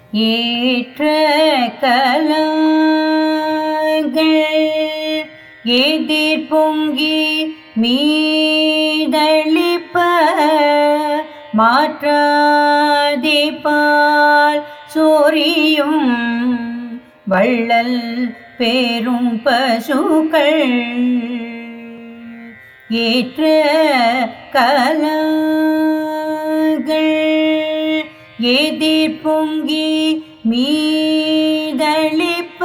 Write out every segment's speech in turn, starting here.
ஏற்ற கலங்கள் எதிர் பொங்கி மீதளிப்ப மாற்றாதே பால் சோரியும் வள்ளல் பேரும் பசுக்கள் ஏற்ற கலங்கள் எதிர் பொங்கி மீதளிப்ப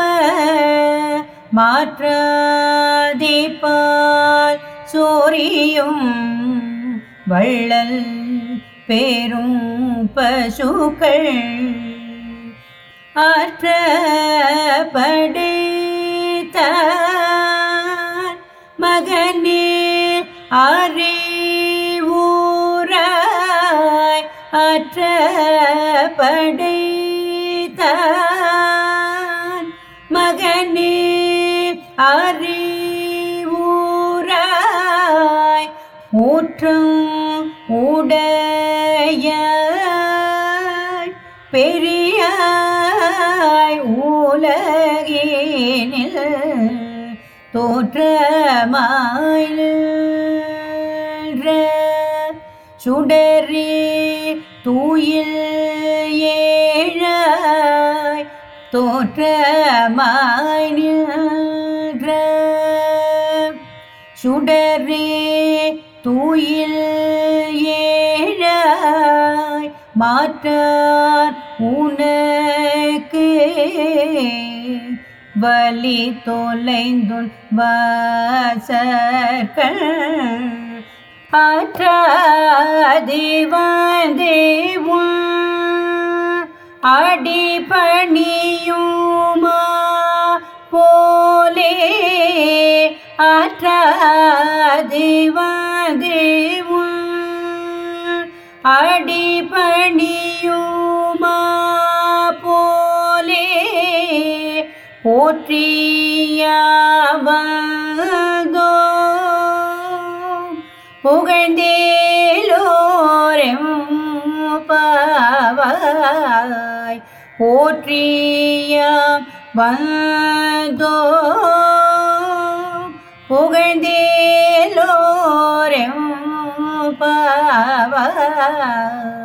மாற்றாதே பால் சோரியும் வள்ளல் பேரும் பசுக்கள் ஆற்ற படைத்தான் மகனே அறிவுராய் ஆற்ற படைத்தான் மகனே அறிவுராய் ஊற்றம் உடைய பெரியாய் உலகினில் தோற்றமாய் நின்ற சுடரே தூயில் ஏழாய் தோற்றமாய் நின்ற சுடரே தூயில் ஏழாய் மாற்றார் உனக்கு வலி தொலைந்துள் வாசர்கள் ஆற்றாதிவந்தேவும் அடிபணியுமா போலே ஆற்றாதிவந்தேவும் அடிபணியுமா போலே போற்றியாவதோ புகழ்ந்தேலோரெம் பாவாய் போற்றியாம் வந்தோ புகழ்ந்தேலோரெம் பாவாய்